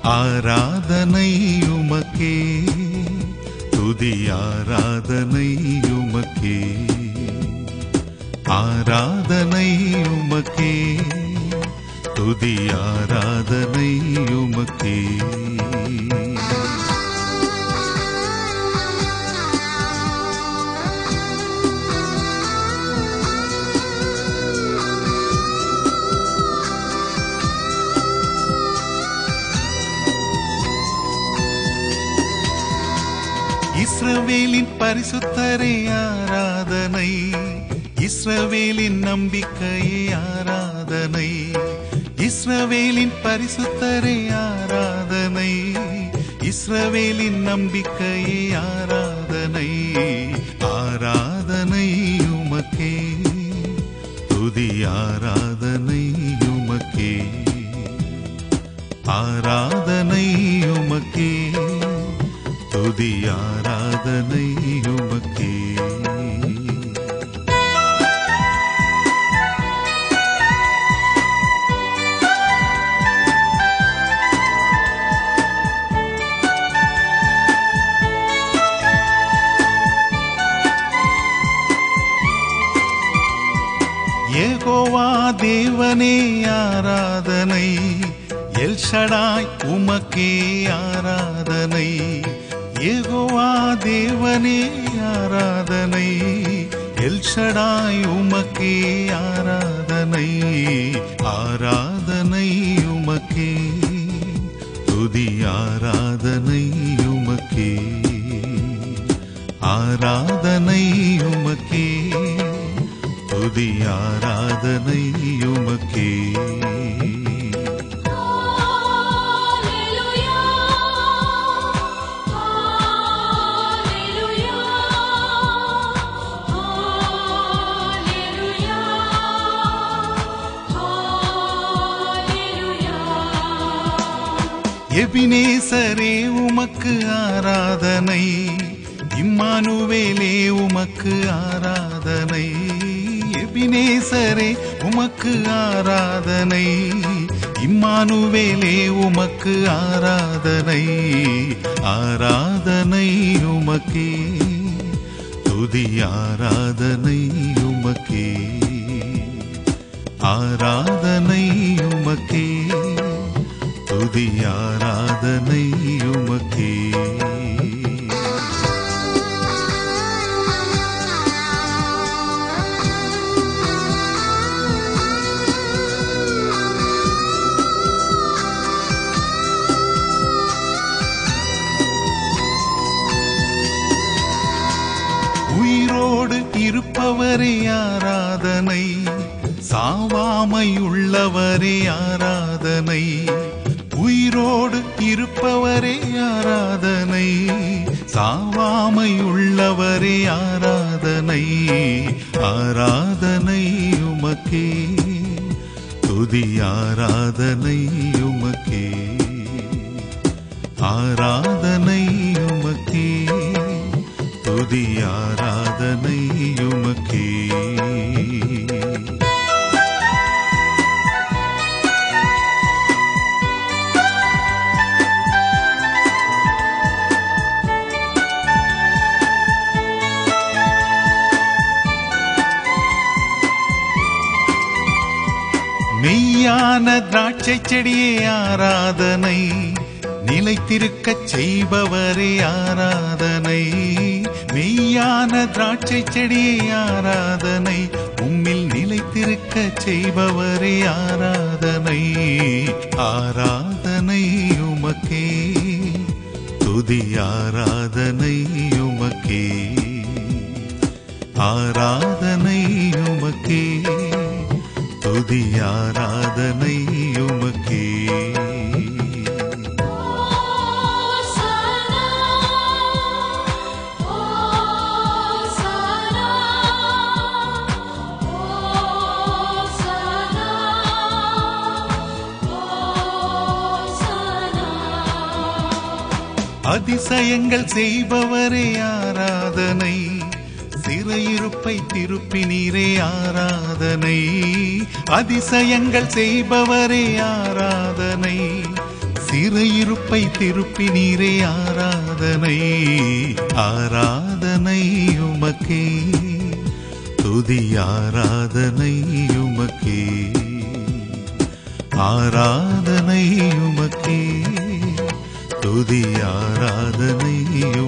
ஆராதனை உமக்கே துதி ஆராதனை உமக்கே ஆராதனை உமக்கே துதி ஆராதனை உமக்கே இஸ்ரவேலின் பரிசுத்தரே ஆராதனை இஸ்ரவேலின் நம்பிக்கையே ஆராதனை இஸ்ரவேலின் பரிசுத்தரே ஆராதனை இஸ்ரவேலின் நம்பிக்கையே ஆராதனை ஆராதனை உமக்கே துதி ஆராதனை உமக்கே ஆராதனை உமக்கே துதி ஆராதனை உமக்கே ஏகோவா தேவனே ஆராதனை எல்ஷடாய் உமக்கே ஆராதனை ஏகோவா தேவனே ஆராதனை எல்ஷடாய் உமக்கே ஆராதனை ஆராதனை உமக்கே துதி ஆராதனை உமக்கே ஆராதனை உமக்கே துதி ஆராதனை உமக்கே Hallelujah. Hallelujah. Hallelujah. Hallelujah. எபினேசரே உமக்கு ஆராதனை இம்மானுவேலே உமக்கு ஆராதனை எபினேசரே உமக்கு ஆராதனை இம்மானுவேலே உமக்கு ஆராதனை ஆராதனை உமக்கே துதி ஆராதனை உமக்கே ஆராதனை உமக்கே துதி ஆராதனை உமக்கே உயிரோடு இருப்பவரே ஆராதனை சாவாமை உள்ளவரே ஆராதனை உயிரோடு இருப்பவரே ஆராதனை சாவாமை உள்ளவரே ஆராதனை ஆராதனை உமக்கே துதி ஆராதனை உமக்கே ஆராதனை உமக்கே துதி ஆராதனை உமக்கே மெய்யான திராட்சை செடியே ஆராதனை நிலைத்திருக்கச் செய்பவரே ஆராதனை மெய்யான திராட்சை செடியே ஆராதனை உம்மில் நிலைத்திருக்கச் செய்பவரே ஆராதனை ஆராதனை உமக்கே துதி ஆராதனை உமக்கே ஆராதனை உமக்கே துதி ஆராதனை உமக்கே Hosanna, Hosanna, Hosanna, Hosanna. அதிசயங்கள் செய்பவரே ஆராதனை சிறையிருப்பை திருப்பினீரே ஆராதனை அதிசயங்கள் செய்பவரே ஆராதனை சிறையிருப்பை திருப்பினீரே ஆராதனை ஆராதனை உமக்கே துதி ஆராதனை உமக்கே ஆராதனை உமக்கே துதி ஆராதனை